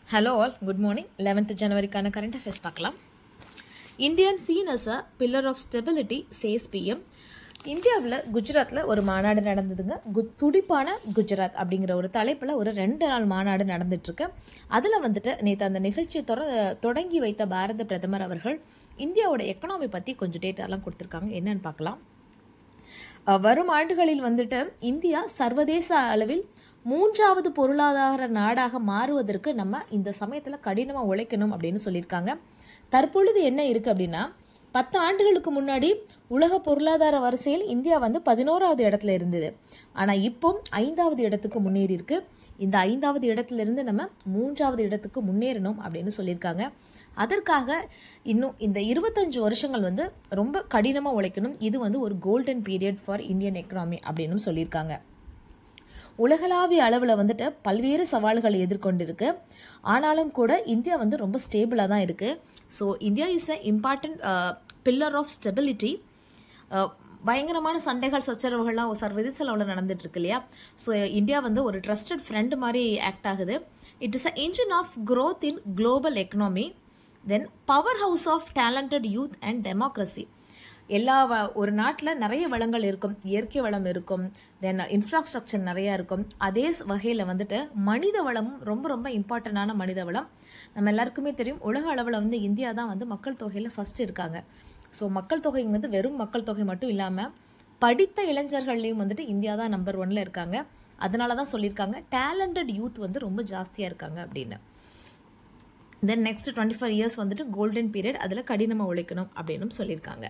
hello all good morning eleventh ஜனவரிக்கான current affairs பார்க்கலாம் Indian seen as a pillar of stability says PM இந்தியாவில் குஜராத்தில் ஒரு மாநாடு நடந்ததுங்க கு துடிப்பான குஜராத் அப்படிங்கிற ஒரு தலைப்பில் ஒரு ரெண்டு நாள் மாநாடு நடந்துட்டுருக்கு அதில் வந்துட்டு நேற்று அந்த நிகழ்ச்சியை தொட தொடங்கி வைத்த பாரத பிரதமர் அவர்கள் இந்தியாவோட எக்கனாமி பற்றி கொஞ்சம் டேட்டாலாம் கொடுத்துருக்காங்க என்னன்னு பார்க்கலாம் அஹ் வரும் ஆண்டுகளில் வந்துட்டு இந்தியா சர்வதேச அளவில் மூன்றாவது பொருளாதார நாடாக மாறுவதற்கு நம்ம இந்த சமயத்தில் கடினமாக உழைக்கணும் அப்படின்னு சொல்லியிருக்காங்க தற்பொழுது என்ன இருக்குது அப்படின்னா பத்து ஆண்டுகளுக்கு முன்னாடி உலக பொருளாதார வரிசையில் இந்தியா வந்து பதினோராவது இடத்துல இருந்தது ஆனால் இப்போ ஐந்தாவது இடத்துக்கு முன்னேறி இருக்கு இந்த ஐந்தாவது இடத்துல இருந்து நம்ம மூன்றாவது இடத்துக்கு முன்னேறணும் அப்படின்னு சொல்லியிருக்காங்க அதற்காக இன்னும் இந்த இருபத்தஞ்சு வருஷங்கள் வந்து ரொம்ப கடினமாக உழைக்கணும் இது வந்து ஒரு golden period for Indian economy அப்படின்னு சொல்லியிருக்காங்க உலகளாவிய அளவில் வந்துட்டு பல்வேறு சவால்கள் எதிர்கொண்டிருக்கு ஆனாலும் கூட இந்தியா வந்து ரொம்ப ஸ்டேபிளாக தான் இருக்குது so India is a important pillar of stability பயங்கரமான சண்டைகள் சச்சரவுகள்லாம் சர்வதேச அளவில் நடந்துட்டு இருக்கு இல்லையா ஸோ இந்தியா வந்து ஒரு ட்ரஸ்டட் ஃப்ரெண்டு மாதிரி ஆக்ட் ஆகுது it is a engine of growth in global economy then power house of talented youth and democracy எல்லா வ- ஒரு நாட்டில் நிறைய வளங்கள் இருக்கும் இயற்கை வளம் இருக்கும் தென் இன்ஃப்ராஸ்ட்ரக்சர் நிறையா இருக்கும் அதே வகையில் வந்துட்டு மனித வளமும் ரொம்ப ரொம்ப இம்பார்ட்டண்டான மனித வளம் நம்ம எல்லாருக்குமே தெரியும் உலக அளவில் வந்து இந்தியா தான் வந்து மக்கள் தொகையில் ஃபஸ்ட் இருக்காங்க ஸோ மக்கள் தொகை வந்து வெறும் மக்கள் தொகை மட்டும் இல்லாமல் படித்த இளைஞர்கள்லையும் வந்துட்டு இந்தியா தான் நம்பர் ஒன்ல இருக்காங்க அதனால தான் சொல்லியிருக்காங்க டேலண்டட் யூத் வந்து ரொம்ப ஜாஸ்தியாக இருக்காங்க அப்படின்னு then next twenty five years வந்துட்டு கோல்டன் பீரியட் அதில் கடினமாக உழைக்கணும் அப்படின்னு சொல்லியிருக்காங்க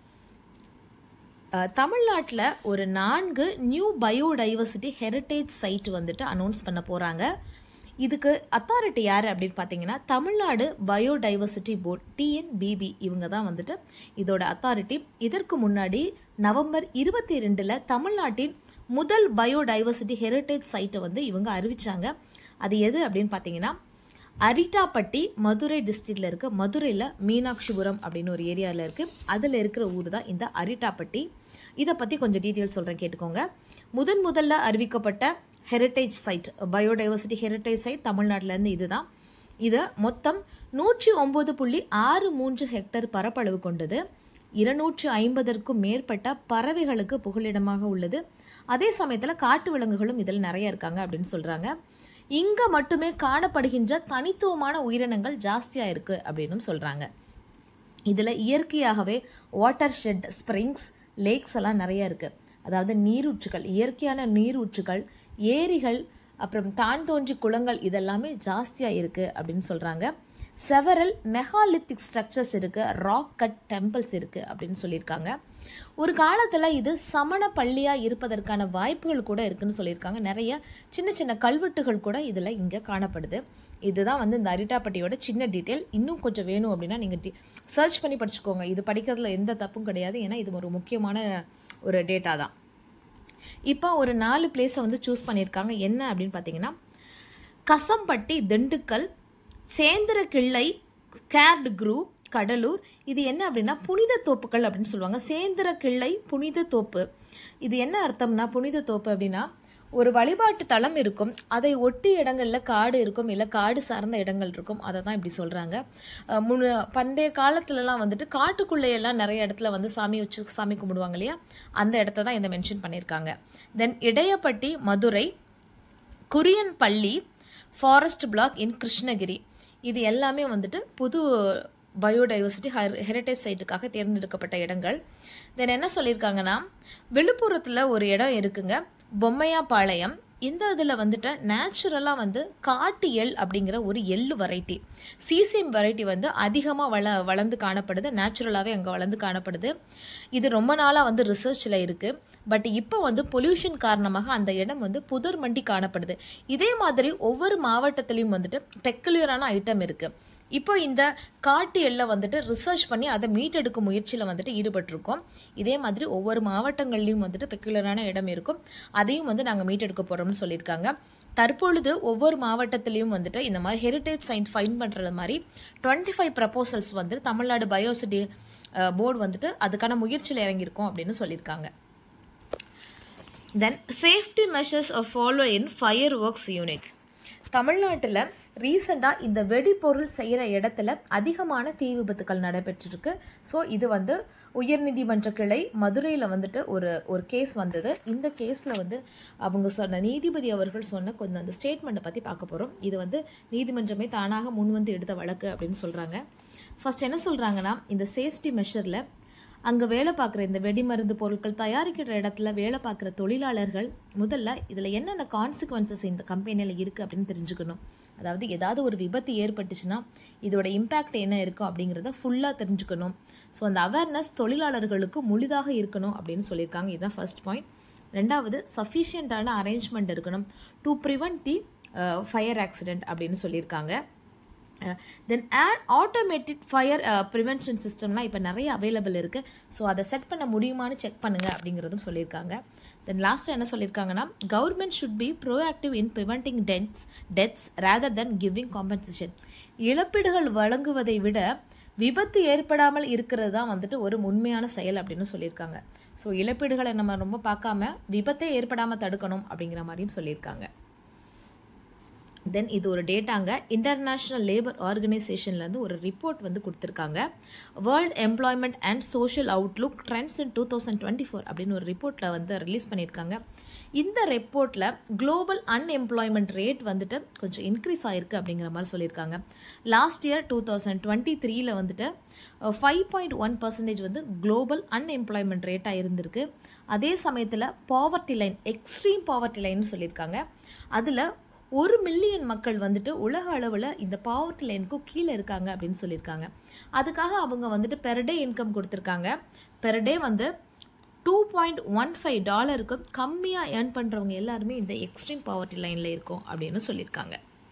தமிழ்நாட்டில் ஒரு நான்கு நியூ பயோடைவர்சிட்டி ஹெரிட்டேஜ் சைட் வந்துட்டு அனௌன்ஸ் பண்ண போகிறாங்க இதுக்கு அத்தாரிட்டி யார் அப்படின்னு பார்த்தீங்கன்னா தமிழ்நாடு பயோடைவர்சிட்டி போர்ட் டிஎன்பிபி இவங்க தான் வந்துட்டு இதோட அத்தாரிட்டி இதற்கு முன்னாடி நவம்பர் இருபத்தி ரெண்டில் தமிழ்நாட்டின் முதல் பயோடைவர்சிட்டி ஹெரிட்டேஜ் சைட்டை வந்து இவங்க அறிவிச்சாங்க அது எது அப்படின்னு பார்த்தீங்கன்னா அரிட்டாப்பட்டி மதுரை டிஸ்ட்ரிக்டில் இருக்க மதுரையில் மீனாட்சிபுரம் அப்படின்னு ஒரு ஏரியாவில் இருக்குது அதில் இருக்கிற ஊர் தான் இந்த அரிட்டாப்பட்டி இதை பற்றி கொஞ்சம் டீட்டெயில்ஸ் சொல்கிறேன் கேட்டுக்கோங்க முதன் முதல்ல அறிவிக்கப்பட்ட heritage site biodiversity heritage site தமிழ்நாட்டிலேருந்து இதுதான் இது மொத்தம் நூற்றி ஒம்பது புள்ளி ஆறு மூன்று ஹெக்டர் பரப்பளவு கொண்டது இருநூற்று ஐம்பதற்கும் மேற்பட்ட பறவைகளுக்கு புகலிடமாக உள்ளது அதே சமயத்தில் காட்டு விலங்குகளும் இதில் நிறைய இருக்காங்க அப்படின்னு சொல்கிறாங்க இங்கே மட்டுமே காணப்படுகின்ற தனித்துவமான உயிரினங்கள் ஜாஸ்தியாக இருக்குது அப்படின்னு சொல்கிறாங்க இதில் இயற்கையாகவே வாட்டர் ஷெட் ஸ்ப்ரிங்ஸ் லேக்ஸ் எல்லாம் நிறைய இருக்குது அதாவது நீரூற்றுகள் இயற்கையான நீரூற்றுகள் ஏரிகள் அப்புறம் தான் தோன்றி குளங்கள் இதெல்லாமே ஜாஸ்தியாக இருக்குது அப்படின்னு சொல்கிறாங்க செவரல் மெகாலித்திக் ஸ்ட்ரக்சர்ஸ் இருக்குது ராக் கட் டெம்பிள்ஸ் இருக்குது அப்படின்னு சொல்லியிருக்காங்க ஒரு காலத்தில் இது சமண பள்ளியாக இருப்பதற்கான வாய்ப்புகள் கூட இருக்குன்னு சொல்லியிருக்காங்க நிறைய சின்ன சின்ன கல்வெட்டுகள் கூட இதில் இங்கே காணப்படுது இதுதான் வந்து இந்த அரிட்டாப்பட்டியோட சின்ன டீட்டெயில் இன்னும் கொஞ்சம் வேணும் அப்படின்னா நீங்கள் சர்ச் பண்ணி படிச்சுக்கோங்க இது படிக்கிறதுல எந்த தப்பும் கிடையாது ஏன்னா இது ஒரு முக்கியமான ஒரு டேட்டா தான் இப்போ ஒரு நாலு பிளேஸை வந்து சூஸ் பண்ணியிருக்காங்க என்ன அப்படின்னு பார்த்தீங்கன்னா கசம்பட்டி திண்டுக்கல் சேந்திர கிள்ளை கேர்டு குரூப் கடலூர் இது என்ன அப்படின்னா புனித தோப்புகள் அப்படின்னு சொல்லுவாங்க சேந்திர கிள்ளை புனித தோப்பு இது என்ன அர்த்தம்னா புனித தோப்பு அப்படின்னா ஒரு வழிபாட்டு தலம் இருக்கும் அதை ஒட்டி இடங்களில் காடு இருக்கும் இல்லை காடு சார்ந்த இடங்கள் இருக்கும் அதை தான் இப்படி சொல்கிறாங்க முன்ன பண்டைய காலத்துலலாம் வந்துட்டு காட்டுக்குள்ளே எல்லாம் நிறைய இடத்துல வந்து சாமி வச்சு சாமி கும்பிடுவாங்க இல்லையா அந்த இடத்த தான் இதை மென்ஷன் பண்ணியிருக்காங்க தென் இடையப்பட்டி மதுரை குரியன் பள்ளி ஃபாரஸ்ட் பிளாக் இன் கிருஷ்ணகிரி இது எல்லாமே வந்துட்டு புது பயோடைவர்சிட்டி ஹெரிட்டேஜ் சைட்டுக்காக தேர்ந்தெடுக்கப்பட்ட இடங்கள் தென் என்ன சொல்லியிருக்காங்கன்னா விழுப்புரத்தில் ஒரு இடம் இருக்குங்க பொம்மையாபாளையம் இந்த இதில் வந்துட்டு நேச்சுரலாக வந்து காட்டு எள் அப்படிங்கிற ஒரு எள்ளு வெரைட்டி சீசியம் வெரைட்டி வந்து அதிகமாக வள வளர்ந்து காணப்படுது நேச்சுரலாகவே அங்கே வளர்ந்து காணப்படுது இது ரொம்ப நாளாக வந்து ரிசர்ச்சில் இருக்குது பட் இப்போ வந்து பொல்யூஷன் காரணமாக அந்த இடம் வந்து புதர் மண்டி காணப்படுது இதே மாதிரி ஒவ்வொரு மாவட்டத்திலையும் வந்துட்டு பெக்குலியரான ஐட்டம் இருக்குது இப்போ இந்த காட்டு எல்லை வந்துட்டு ரிசர்ச் பண்ணி அதை மீட்டெடுக்கும் முயற்சியில் வந்துட்டு ஈடுபட்டிருக்கோம் இதே மாதிரி ஒவ்வொரு மாவட்டங்கள்லையும் வந்துட்டு பெக்குலரான இடம் இருக்கும் அதையும் வந்து நாங்கள் மீட்டெடுக்க போகிறோம்னு சொல்லியிருக்காங்க தற்பொழுது ஒவ்வொரு மாவட்டத்திலையும் வந்துட்டு இந்த மாதிரி ஹெரிட்டேஜ் சைன் ஃபைன் பண்ணுறது மாதிரி டுவெண்ட்டி ஃபைவ் ப்ரப்போசல்ஸ் வந்து தமிழ்நாடு பயோசிட்டி போர்டு வந்துட்டு அதுக்கான முயற்சியில் இறங்கியிருக்கோம் அப்படின்னு சொல்லியிருக்காங்க then safety measures follow in fireworks units தமிழ்நாட்டில் ரீசெண்டாக இந்த வெடிபொருள் செய்கிற இடத்துல அதிகமான தீ விபத்துக்கள் நடைபெற்றிருக்கு ஸோ இது வந்து உயர்நீதிமன்ற கிளை மதுரையில் வந்துட்டு ஒரு ஒரு கேஸ் வந்தது இந்த கேஸில் வந்து அவங்க சொன்ன நீதிபதி அவர்கள் சொன்ன கொஞ்சம் அந்த ஸ்டேட்மெண்ட்டை பற்றி பார்க்க போகிறோம் இது வந்து நீதிமன்றமே தானாக முன் வந்து எடுத்த வழக்கு அப்படின்னு சொல்கிறாங்க ஃபர்ஸ்ட் என்ன சொல்கிறாங்கன்னா இந்த சேஃப்டி மெஷரில் அங்கே வேலை பார்க்குற இந்த வெடிமருந்து பொருட்கள் தயாரிக்கிற இடத்துல வேலை பார்க்குற தொழிலாளர்கள் முதல்ல இதில் என்னென்ன கான்சிக்வன்சஸ் இந்த கம்பெனியில் இருக்குது அப்படின்னு தெரிஞ்சுக்கணும் அதாவது ஏதாவது ஒரு விபத்து ஏற்பட்டுச்சுன்னா இதோட இம்பேக்ட் என்ன இருக்கும் அப்படிங்கிறத ஃபுல்லாக தெரிஞ்சுக்கணும் ஸோ அந்த அவேர்னஸ் தொழிலாளர்களுக்கு முழுதாக இருக்கணும் அப்படின்னு சொல்லியிருக்காங்க இதுதான் ஃபர்ஸ்ட் பாயிண்ட் ரெண்டாவது சஃபிஷியண்ட்டான அரேஞ்ச்மெண்ட் இருக்கணும் to prevent the fire accident அப்படின்னு சொல்லியிருக்காங்க then add automatic fire prevention சிஸ்டம்லாம் இப்போ நிறைய அவைலபிள் இருக்குது ஸோ அதை செட் பண்ண முடியுமான்னு செக் பண்ணுங்கள் அப்படிங்கிறதும் சொல்லியிருக்காங்க தென் லாஸ்ட்டாக என்ன சொல்லியிருக்காங்கன்னா government should be proactive in preventing deaths deaths rather than giving compensation இழப்பீடுகள் வழங்குவதை விட விபத்து ஏற்படாமல் இருக்கிறது தான் வந்துட்டு ஒரு உண்மையான செயல் அப்படின்னு சொல்லியிருக்காங்க ஸோ இழப்பீடுகளை நம்ம ரொம்ப பார்க்காம விபத்தே ஏற்படாமல் தடுக்கணும் அப்படிங்கிற மாதிரியும் சொல்லியிருக்காங்க தென் இது ஒரு டேட்டாங்க இன்டர்நேஷ்னல் லேபர் ஆர்கனைசேஷன்லேருந்து ஒரு ரிப்போர்ட் வந்து கொடுத்துருக்காங்க world employment and social outlook trends in two thousand twenty four அப்படின்னு ஒரு ரிப்போர்ட்டில் வந்து ரிலீஸ் பண்ணியிருக்காங்க இந்த ரிப்போர்ட்டில் குளோபல் அன்எம்ப்ளாய்மெண்ட் ரேட் வந்துட்டு கொஞ்சம் இன்க்ரீஸ் ஆகிருக்கு அப்படிங்கிற மாதிரி சொல்லியிருக்காங்க last year two thousand twenty த்ரீல வந்துட்டு ஃபைவ் பாயிண்ட் ஒன் பர்சன்டேஜ் வந்து குளோபல் அன்எம்ப்ளாய்மெண்ட் ரேட்டாக இருந்திருக்கு அதே சமயத்தில் பாவர்ட்டி லைன் எக்ஸ்ட்ரீம் பாவர்ட்டி லைன்னு சொல்லியிருக்காங்க அதில் ஒரு மில்லியன் மக்கள் வந்துட்டு உலக அளவில் இந்த பாவர்ட்டி லைனுக்கும் கீழே இருக்காங்க அப்படின்னு சொல்லியிருக்காங்க அதுக்காக அவங்க வந்துட்டு பெர் டே இன்கம் கொடுத்துருக்காங்க பெர் டே வந்து டூ பாயிண்ட் ஒன் ஃபைவ் டாலருக்கு கம்மியாக ஏர்ன் பண்ணுறவங்க எல்லாருமே இந்த எக்ஸ்ட்ரீம் பாவர்ட்டி லைனில் இருக்கும் அப்படின்னு சொல்லியிருக்காங்க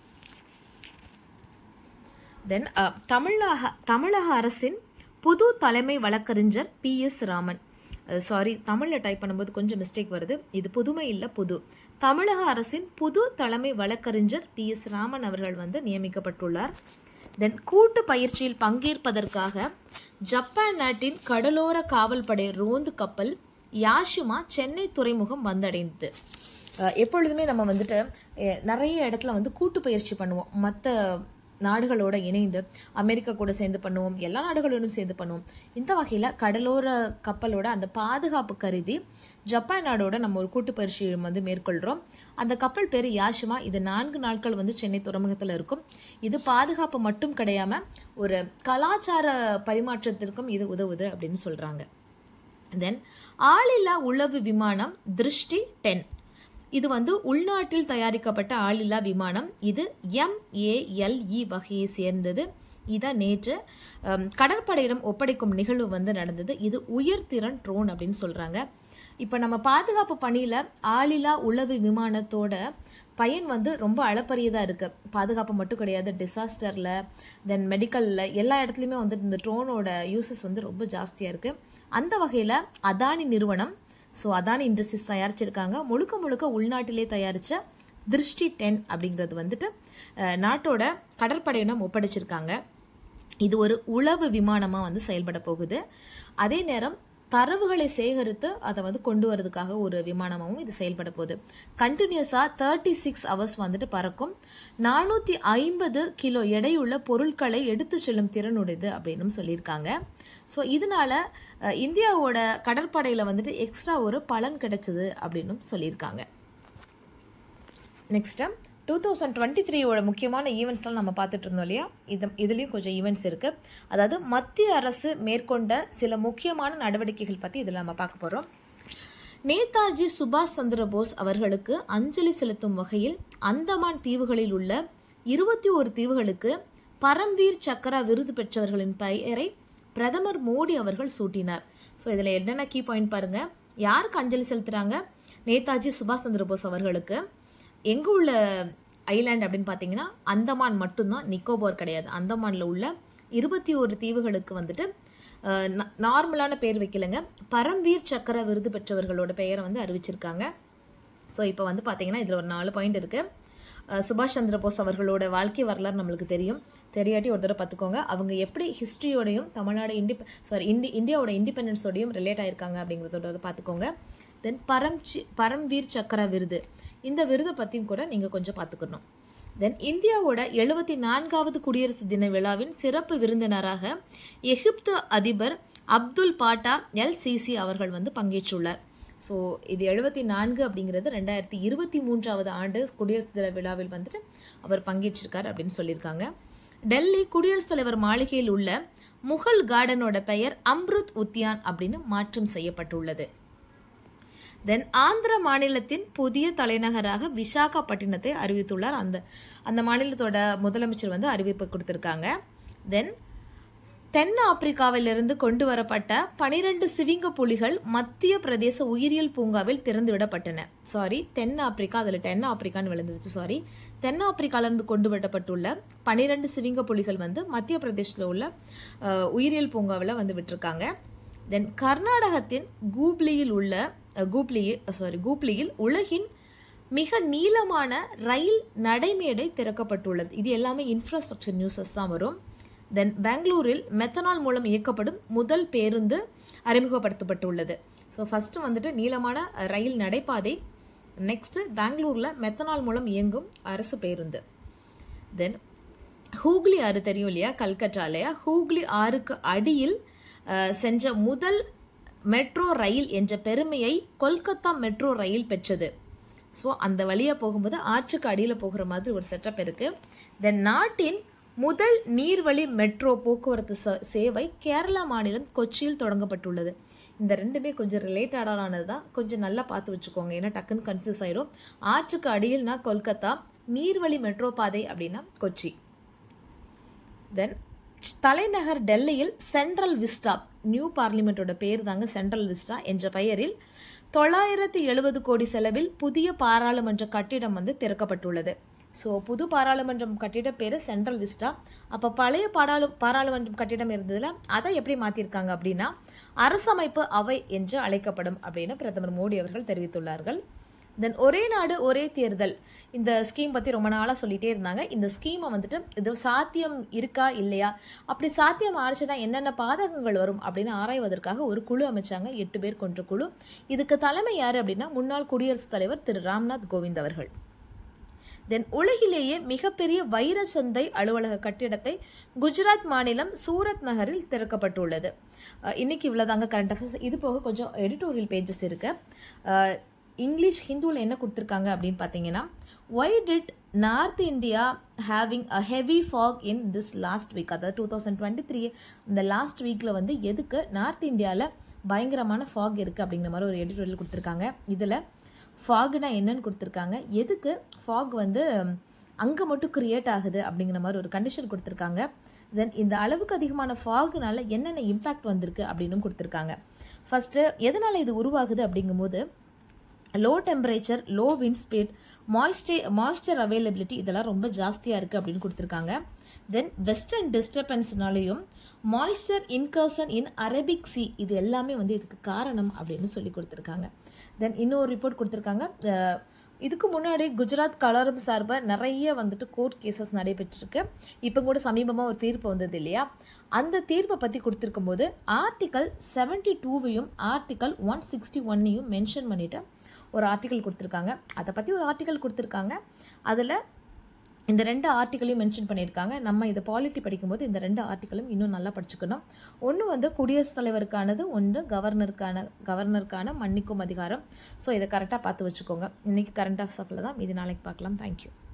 தென் தமிழக தமிழக அரசின் புது தலைமை வழக்கறிஞர் பி எஸ் ராமன் சாரி தமிழில் டைப் பண்ணும்போது கொஞ்சம் மிஸ்டேக் வருது இது புதுமை இல்லை புது தமிழக அரசின் புது தலைமை வழக்கறிஞர் பி எஸ் ராமன் அவர்கள் வந்து நியமிக்கப்பட்டுள்ளார் தென் கூட்டு பயிற்சியில் பங்கேற்பதற்காக ஜப்பான் நாட்டின் கடலோர காவல்படை ரோந்து கப்பல் யாஷுமா சென்னை துறைமுகம் வந்தடைந்தது எப்பொழுதுமே நம்ம வந்துட்டு நிறைய இடத்துல வந்து கூட்டு பயிற்சி பண்ணுவோம் மற்ற நாடுகளோட இணைந்து அமெரிக்கா கூட சேர்ந்து பண்ணுவோம் எல்லா நாடுகளோடும் சேர்ந்து பண்ணுவோம் இந்த வகையில் கடலோர கப்பலோட அந்த பாதுகாப்பு கருதி ஜப்பான் நாடோட நம்ம ஒரு கூட்டு பயிற்சி வந்து மேற்கொள்கிறோம் அந்த கப்பல் பேர் யாஷுமா இது நான்கு நாட்கள் வந்து சென்னை துறைமுகத்தில் இருக்கும் இது பாதுகாப்பு மட்டும் கிடையாமல் ஒரு கலாச்சார பரிமாற்றத்திற்கும் இது உதவுது அப்படின்னு சொல்கிறாங்க தென் ஆளில்லா உளவு விமானம் திருஷ்டி டென் இது வந்து உள்நாட்டில் தயாரிக்கப்பட்ட ஆளில்லா விமானம் இது எம்ஏஎல்இ வகையை சேர்ந்தது இதான் நேற்று கடற்படையிடம் ஒப்படைக்கும் நிகழ்வு வந்து நடந்தது இது உயர்திறன் ட்ரோன் அப்படின்னு சொல்கிறாங்க இப்போ நம்ம பாதுகாப்பு பணியில் ஆளில்லா உளவு விமானத்தோட பயன் வந்து ரொம்ப அளப்பரியதாக இருக்குது பாதுகாப்பு மட்டும் கிடையாது டிசாஸ்டரில் தென் மெடிக்கலில் எல்லா இடத்துலையுமே வந்து இந்த ட்ரோனோட யூசஸ் வந்து ரொம்ப ஜாஸ்தியாக இருக்குது அந்த வகையில் அதானி நிறுவனம் ஸோ அதானி இண்டஸ்ட்ரீஸ் தயாரிச்சிருக்காங்க முழுக்க முழுக்க உள்நாட்டிலே தயாரித்த திருஷ்டி டென் அப்படிங்கிறது வந்துட்டு நாட்டோட கடற்படையிடம் ஒப்படைச்சிருக்காங்க இது ஒரு உளவு விமானமாக வந்து செயல்பட போகுது அதே நேரம் தரவுகளை சேகரித்து அதை வந்து கொண்டு வரதுக்காக ஒரு விமானமாகவும் இது செயல்பட போகுது கண்டினியூஸாக தேர்ட்டி சிக்ஸ் ஹவர்ஸ் வந்துட்டு பறக்கும் நானூற்றி ஐம்பது கிலோ எடையுள்ள பொருட்களை எடுத்து செல்லும் திறனுடையது அப்படின்னு சொல்லியிருக்காங்க ஸோ இதனால இந்தியாவோட கடற்படையில் வந்துட்டு எக்ஸ்ட்ரா ஒரு பலன் கிடைச்சது அப்படின்னும் சொல்லியிருக்காங்க நெக்ஸ்ட்டு டூ தௌசண்ட் டுவெண்ட்டி த்ரீயோட முக்கியமான ஈவெண்ட்ஸ்லாம் நம்ம பார்த்துட்டு இருந்தோம் இல்லையா இது இதுலேயும் கொஞ்சம் ஈவெண்ட்ஸ் இருக்குது அதாவது மத்திய அரசு மேற்கொண்ட சில முக்கியமான நடவடிக்கைகள் பற்றி இதில் நம்ம பார்க்க போகிறோம் நேதாஜி சுபாஷ் சந்திர போஸ் அவர்களுக்கு அஞ்சலி செலுத்தும் வகையில் அந்தமான் தீவுகளில் உள்ள இருபத்தி ஒரு தீவுகளுக்கு பரம்வீர் சக்கரா விருது பெற்றவர்களின் பெயரை பிரதமர் மோடி அவர்கள் சூட்டினார் ஸோ இதில் என்னென்ன கீ பாயிண்ட் பாருங்கள் யாருக்கு அஞ்சலி செலுத்துகிறாங்க நேதாஜி சுபாஷ் சந்திர போஸ் அவர்களுக்கு எங்கே உள்ள ஐலாண்ட் அப்படின்னு பார்த்தீங்கன்னா அந்தமான் மட்டும்தான் நிக்கோபார் கிடையாது அந்தமானில் உள்ள இருபத்தி ஒரு தீவுகளுக்கு வந்துட்டு நார்மலான பேர் வைக்கலைங்க பரம்வீர் சக்கர விருது பெற்றவர்களோட பெயரை வந்து அறிவிச்சிருக்காங்க ஸோ இப்போ வந்து பார்த்தீங்கன்னா இதில் ஒரு நாலு பாயிண்ட் இருக்குது சுபாஷ் சந்திர போஸ் அவர்களோட வாழ்க்கை வரலாறு நம்மளுக்கு தெரியும் தெரியாட்டி ஒரு தடவை பார்த்துக்கோங்க அவங்க எப்படி ஹிஸ்ட்ரியோடையும் தமிழ்நாடு இண்டிபெ சாரி இண்டி இந்தியாவோட இண்டிபெண்டன்ஸோடையும் ரிலேட் ஆயிருக்காங்க அப்படிங்கிறதோட பார்த்துக்கோங்க தென் பரம் சி பரம்வீர் சக்கர விருது இந்த விருதை பற்றியும் கூட நீங்கள் கொஞ்சம் பார்த்துக்கணும் தென் இந்தியாவோட எழுபத்தி நான்காவது குடியரசு தின விழாவின் சிறப்பு விருந்தினராக எகிப்து அதிபர் அப்துல் பாட்டா எல் சிசி அவர்கள் வந்து பங்கேற்றுள்ளார் ஸோ இது எழுபத்தி நான்கு அப்படிங்கிறது ரெண்டாயிரத்தி இருபத்தி மூன்றாவது ஆண்டு குடியரசு தின விழாவில் வந்துட்டு அவர் பங்கேற்றிருக்கார் அப்படின்னு சொல்லியிருக்காங்க டெல்லி குடியரசுத் தலைவர் மாளிகையில் உள்ள முகல் கார்டனோட பெயர் அம்ருத் உத்யான் அப்படின்னு மாற்றம் செய்யப்பட்டுள்ளது தென் ஆந்திர மாநிலத்தின் புதிய தலைநகராக விசாகப்பட்டினத்தை அறிவித்துள்ளார் அந்த அந்த மாநிலத்தோட முதலமைச்சர் வந்து அறிவிப்பு கொடுத்துருக்காங்க தென் தென் ஆப்பிரிக்காவிலிருந்து கொண்டு வரப்பட்ட பனிரெண்டு சிவிங்க புலிகள் மத்திய பிரதேச உயிரியல் பூங்காவில் திறந்துவிடப்பட்டன சாரி தென் ஆப்பிரிக்கா அதில் தென் ஆப்பிரிக்கான்னு விழுந்துருச்சு சாரி தென் ஆப்பிரிக்காவிலிருந்து கொண்டு வரப்பட்டுள்ள பனிரெண்டு சிவிங்க புலிகள் வந்து மத்திய பிரதேசத்தில் உள்ள அஹ், உயிரியல் பூங்காவில் வந்து விட்டிருக்காங்க தென் கர்நாடகத்தின் கூப்ளியில் உள்ள அஹ், கூப்ளி சாரி கூப்ளியில் உலகின் மிக நீளமான ரயில் நடைமேடை திறக்கப்பட்டுள்ளது இது எல்லாமே இன்ஃப்ராஸ்ட்ரக்சர் நியூஸஸ் தான் வரும் தென் பெங்களூரில் மெத்தனால் மூலம் இயக்கப்படும் முதல் பேருந்து அறிமுகப்படுத்தப்பட்டுள்ளது ஸோ ஃபஸ்ட்டு வந்துட்டு நீளமான ரயில் நடைபாதை நெக்ஸ்ட்டு பெங்களூரில் மெத்தனால் மூலம் இயங்கும் அரசு பேருந்து தென் ஹூக்ளி ஆறு தெரியும் இல்லையா கல்கட்டா இல்லையா ஹூக்ளி ஆறுக்கு அடியில் அஹ், சென்ற முதல் மெட்ரோ ரயில் என்ற பெருமையை கொல்கத்தா மெட்ரோ ரயில் பெற்றது ஸோ அந்த வழியாக போகும்போது ஆற்றுக்கு அடியில் போகிற மாதிரி ஒரு செட்டப் இருக்குது தென் நாட்டின் முதல் நீர்வழி மெட்ரோ போக்குவரத்து ச- சேவை கேரளா மாநிலம் கொச்சியில் தொடங்கப்பட்டுள்ளது இந்த ரெண்டுமே கொஞ்சம் ரிலேட்டடானது தான் கொஞ்சம் நல்லா பார்த்து வச்சுக்கோங்க ஏன்னா டக்குன்னு கன்ஃபியூஸ் ஆயிரும் ஆற்றுக்கு அடியில்னா கொல்கத்தா நீர்வழி மெட்ரோ பாதை அப்படின்னா கொச்சி தென் தலைநகர் டெல்லியில் சென்ட்ரல் விஸ்டா நியூ பார்லிமெண்ட்டோட பேர் தாங்க சென்ட்ரல் விஸ்டா என்ற பெயரில் தொள்ளாயிரத்தி எழுபது கோடி செலவில் புதிய பாராளுமன்ற கட்டிடம் வந்து திறக்கப்பட்டுள்ளது ஸோ புது பாராளுமன்றம் கட்டிட பேர் சென்ட்ரல் விஸ்டா அப்போ பழைய பாராளு பாராளுமன்றம் கட்டிடம் இருந்ததுல அதை எப்படி மாற்றிருக்காங்க அப்படின்னா அரசமைப்பு அவை என்று அழைக்கப்படும் அப்படின்னு பிரதமர் மோடி அவர்கள் தெரிவித்துள்ளார்கள் தென் ஒரே நாடு ஒரே தேர்தல் இந்த ஸ்கீம் பற்றி ரொம்ப நாளாக சொல்லிட்டே இருந்தாங்க இந்த ஸ்கீமை வந்துட்டு இது சாத்தியம் இருக்கா இல்லையா அப்படி சாத்தியம் ஆச்சுன்னா என்னென்ன பாதகங்கள் வரும் அப்படின்னு ஆராய்வதற்காக ஒரு குழு அமைச்சாங்க எட்டு பேர் கொண்ட குழு இதுக்கு தலைமை யார் அப்படின்னா முன்னாள் குடியரசுத் தலைவர் திரு ராம்நாத் கோவிந்த் அவர்கள் தென் உலகிலேயே மிகப்பெரிய வைர சந்தை அலுவலக கட்டிடத்தை குஜராத் மாநிலம் சூரத் நகரில் திறக்கப்பட்டுள்ளது அஹ் இன்னைக்கு இவ்வளோதாங்க கரண்ட் அஃபேர்ஸ் இது போக கொஞ்சம் எடிட்டோரியல் பேஜஸ் இருக்கு அஹ் இங்கிலீஷ் ஹிந்துவில் என்ன கொடுத்துருக்காங்க அப்படின்னு பார்த்தீங்கன்னா why did north India having a heavy fog in this last week அதாவது டூ தௌசண்ட் டுவெண்ட்டி த்ரீ இந்த லாஸ்ட் வீக்கில் வந்து எதுக்கு நார்த் இந்தியாவில் பயங்கரமான ஃபாக் இருக்குது அப்படிங்கிற மாதிரி ஒரு எடிட்டோரியல் கொடுத்துருக்காங்க இதில் ஃபாகுனா என்னன்னு கொடுத்துருக்காங்க எதுக்கு ஃபாக் வந்து அங்கே மட்டும் கிரியேட் ஆகுது அப்படிங்கிற மாதிரி ஒரு கண்டிஷன் கொடுத்துருக்காங்க தென் இந்த அளவுக்கு அதிகமான ஃபாகுனால என்னென்ன இம்பேக்ட் வந்திருக்கு அப்படின்னு கொடுத்துருக்காங்க ஃபஸ்ட்டு எதனால் இது உருவாகுது அப்படிங்கும்போது low temperature low wind speed மாய்ஸ்டே மாய்ஸ்சர் அவைலபிலிட்டி இதெல்லாம் ரொம்ப ஜாஸ்தியாக இருக்குது அப்படின்னு கொடுத்துருக்காங்க தென் வெஸ்டர்ன் டிஸ்டர்பன்ஸ்னாலையும் moisture incursion in Arabic sea இது எல்லாமே வந்து இதுக்கு காரணம் அப்படின்னு சொல்லி கொடுத்துருக்காங்க தென் இன்னொரு ரிப்போர்ட் கொடுத்துருக்காங்க அஹ், இதுக்கு முன்னாடி குஜராத் கலரும் சார்பாக நிறைய வந்துட்டு கோர்ட் கேசஸ் நடைபெற்றிருக்கு இப்போ கூட சமீபமாக ஒரு தீர்ப்பு வந்தது இல்லையா அந்த தீர்ப்பை பற்றி கொடுத்துருக்கும் போது ஆர்டிக்கல் செவன்டி டூவையும் ஆர்டிக்கல் ஒன் சிக்ஸ்டி ஒன்னையும் மென்ஷன் பண்ணிட்டு ஒரு ஆர்டிக்கல் கொடுத்துருக்காங்க அதை பற்றி ஒரு ஆர்டிக்கல் கொடுத்துருக்காங்க அதில் இந்த ரெண்டு ஆர்டிக்கலையும் மென்ஷன் பண்ணியிருக்காங்க நம்ம இதை பாலிட்டி படிக்கும்போது இந்த ரெண்டு ஆர்டிக்கலும் இன்னும் நல்லா படிச்சுக்கணும் ஒன்று வந்து குடியரசுத் தலைவருக்கானது ஒன்று கவர்னருக்கான கவர்னருக்கான மன்னிக்கும் அதிகாரம் ஸோ இதை கரெக்டாக பார்த்து வச்சுக்கோங்க இன்றைக்கி கரண்ட் ஆஃப் தான் இது நாளைக்கு பார்க்கலாம் தேங்க்யூ